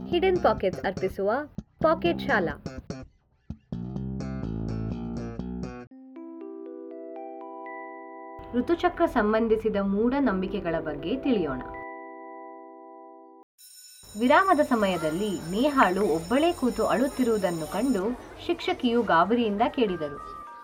hidden pockets ಅರ್ಪಿಸುವ pocket ಶಾಲಾ ಋತುಚಕ್ರ ಸಂಬಂಧಿಸಿದ ಮೂಢನಂಬಿಕೆಗಳ ಬಗ್ಗೆ ತಿಳಿಯೋಣ ವಿರಾಮದ ಸಮಯದಲ್ಲಿ ನೇಹಾಳು ಒಬ್ಬಳೇ ಕೂತು ಅಳುತ್ತಿರುವುದನ್ನು ಕಂಡು ಶಿಕ್ಷಕಿಯು ಗಾಬರಿಯಿಂದ ಕೇಳಿದರು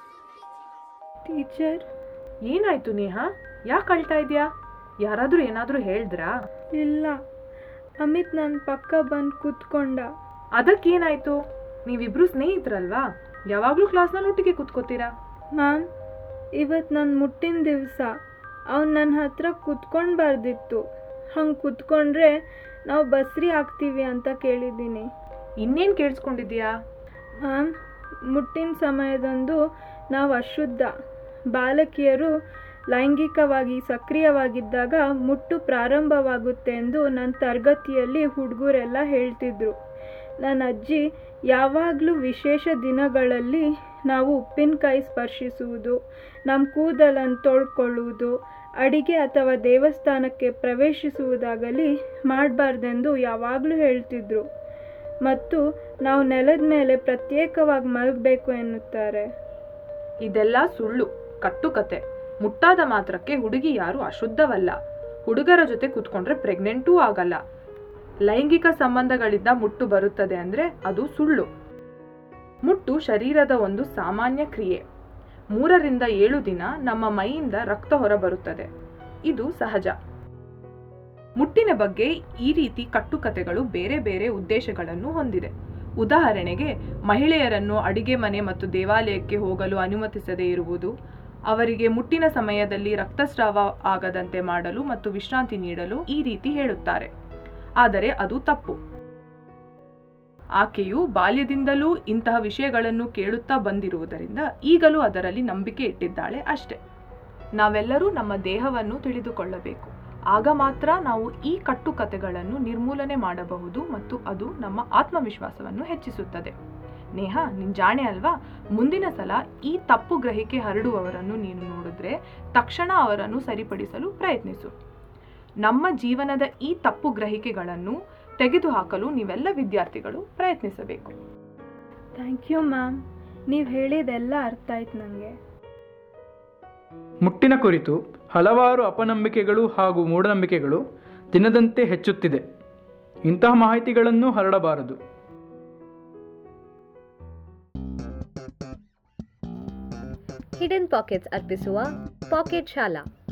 ಟೀಚರ್ ಏನಾಯ್ತು ನೇಹಾ ಯಾಕೆ ಅಳ್ತಾ ಇದೆಯಾ ಯಾರಾದರೂ ಏನಾದರೂ ಹೇಳಿದ್ರಾ ಇಲ್ಲ ಅಮಿತ್ ನನ್ನ ಪಕ್ಕ ಬಂದು ಕೂತ್ಕೊಂಡ ಅದಕ್ಕೇನಾಯ್ತು ನೀವಿಬ್ರು ಸ್ನೇಹಿತರಲ್ವಾ ಯಾವಾಗಲೂ ಕ್ಲಾಸ್ನಲ್ಲಿ ಒಟ್ಟಿಗೆ ಕೂತ್ಕೋತೀರಾ ಮ್ಯಾಮ್ ಇವತ್ತು ನನ್ನ ಮುಟ್ಟಿನ ದಿವಸ ಅವ್ನು ನನ್ನ ಹತ್ರ ಕೂತ್ಕೊಳ್ಬಾರ್ದಿತ್ತು ಹಂಗೆ ಕೂತ್ಕೊಂಡ್ರೆ ನಾವು ಬಸ್ರಿ ಆಗ್ತೀವಿ ಅಂತ ಕೇಳಿದ್ದೀನಿ ಇನ್ನೇನು ಕೇಳಿಸ್ಕೊಂಡಿದ್ಯಾ ಮ್ಯಾಮ್ ಮುಟ್ಟಿನ ಸಮಯದಂದು ನಾವು ಅಶುದ್ಧ ಬಾಲಕಿಯರು ಲೈಂಗಿಕವಾಗಿ ಸಕ್ರಿಯವಾಗಿದ್ದಾಗ ಮುಟ್ಟು ಪ್ರಾರಂಭವಾಗುತ್ತೆ ಎಂದು ನನ್ನ ತರಗತಿಯಲ್ಲಿ ಹುಡುಗರೆಲ್ಲ ಹೇಳ್ತಿದ್ರು ನನ್ನ ಅಜ್ಜಿ ಯಾವಾಗಲೂ ವಿಶೇಷ ದಿನಗಳಲ್ಲಿ ನಾವು ಉಪ್ಪಿನಕಾಯಿ ಸ್ಪರ್ಶಿಸುವುದು ನಮ್ಮ ಕೂದಲನ್ನು ತೊಳ್ಕೊಳ್ಳುವುದು ಅಡಿಗೆ ಅಥವಾ ದೇವಸ್ಥಾನಕ್ಕೆ ಪ್ರವೇಶಿಸುವುದಾಗಲಿ ಮಾಡಬಾರ್ದೆಂದು ಯಾವಾಗಲೂ ಹೇಳ್ತಿದ್ರು ಮತ್ತು ನಾವು ನೆಲದ ಮೇಲೆ ಪ್ರತ್ಯೇಕವಾಗಿ ಮಲಗಬೇಕು ಎನ್ನುತ್ತಾರೆ ಇದೆಲ್ಲ ಸುಳ್ಳು ಕಟ್ಟುಕತೆ ಮುಟ್ಟಾದ ಮಾತ್ರಕ್ಕೆ ಹುಡುಗಿ ಯಾರು ಅಶುದ್ಧವಲ್ಲ ಹುಡುಗರ ಜೊತೆ ಕೂತ್ಕೊಂಡ್ರೆ ಪ್ರೆಗ್ನೆಂಟೂ ಆಗಲ್ಲ ಲೈಂಗಿಕ ಸಂಬಂಧಗಳಿಂದ ಮುಟ್ಟು ಬರುತ್ತದೆ ಅಂದ್ರೆ ಅದು ಸುಳ್ಳು ಮುಟ್ಟು ಶರೀರದ ಒಂದು ಸಾಮಾನ್ಯ ಕ್ರಿಯೆ ಮೂರರಿಂದ ಏಳು ದಿನ ನಮ್ಮ ಮೈಯಿಂದ ರಕ್ತ ಹೊರಬರುತ್ತದೆ ಇದು ಸಹಜ ಮುಟ್ಟಿನ ಬಗ್ಗೆ ಈ ರೀತಿ ಕಟ್ಟುಕತೆಗಳು ಬೇರೆ ಬೇರೆ ಉದ್ದೇಶಗಳನ್ನು ಹೊಂದಿದೆ ಉದಾಹರಣೆಗೆ ಮಹಿಳೆಯರನ್ನು ಅಡಿಗೆ ಮನೆ ಮತ್ತು ದೇವಾಲಯಕ್ಕೆ ಹೋಗಲು ಅನುಮತಿಸದೇ ಇರುವುದು ಅವರಿಗೆ ಮುಟ್ಟಿನ ಸಮಯದಲ್ಲಿ ರಕ್ತಸ್ರಾವ ಆಗದಂತೆ ಮಾಡಲು ಮತ್ತು ವಿಶ್ರಾಂತಿ ನೀಡಲು ಈ ರೀತಿ ಹೇಳುತ್ತಾರೆ ಆದರೆ ಅದು ತಪ್ಪು ಆಕೆಯು ಬಾಲ್ಯದಿಂದಲೂ ಇಂತಹ ವಿಷಯಗಳನ್ನು ಕೇಳುತ್ತಾ ಬಂದಿರುವುದರಿಂದ ಈಗಲೂ ಅದರಲ್ಲಿ ನಂಬಿಕೆ ಇಟ್ಟಿದ್ದಾಳೆ ಅಷ್ಟೆ ನಾವೆಲ್ಲರೂ ನಮ್ಮ ದೇಹವನ್ನು ತಿಳಿದುಕೊಳ್ಳಬೇಕು ಆಗ ಮಾತ್ರ ನಾವು ಈ ಕಟ್ಟುಕತೆಗಳನ್ನು ನಿರ್ಮೂಲನೆ ಮಾಡಬಹುದು ಮತ್ತು ಅದು ನಮ್ಮ ಆತ್ಮವಿಶ್ವಾಸವನ್ನು ಹೆಚ್ಚಿಸುತ್ತದೆ ನೇಹ ನಿನ್ ಜಾಣೆ ಅಲ್ವಾ ಮುಂದಿನ ಸಲ ಈ ತಪ್ಪು ಗ್ರಹಿಕೆ ಹರಡುವವರನ್ನು ನೀನು ನೋಡಿದ್ರೆ ತಕ್ಷಣ ಅವರನ್ನು ಸರಿಪಡಿಸಲು ಪ್ರಯತ್ನಿಸು ನಮ್ಮ ಜೀವನದ ಈ ತಪ್ಪು ಗ್ರಹಿಕೆಗಳನ್ನು ತೆಗೆದುಹಾಕಲು ನೀವೆಲ್ಲ ವಿದ್ಯಾರ್ಥಿಗಳು ಪ್ರಯತ್ನಿಸಬೇಕು ಥ್ಯಾಂಕ್ ಯು ಮ್ಯಾಮ್ ನೀವು ಹೇಳಿದೆಲ್ಲ ಅರ್ಥ ಆಯ್ತು ನನಗೆ ಮುಟ್ಟಿನ ಕುರಿತು ಹಲವಾರು ಅಪನಂಬಿಕೆಗಳು ಹಾಗೂ ಮೂಢನಂಬಿಕೆಗಳು ದಿನದಂತೆ ಹೆಚ್ಚುತ್ತಿದೆ ಇಂತಹ ಮಾಹಿತಿಗಳನ್ನು ಹರಡಬಾರದು ಹಿಡನ್ ಪಾಕೆಟ್ಸ್ ಅರ್ಪಿಸುವ ಪಾಕೆಟ್ ಶಾಲಾ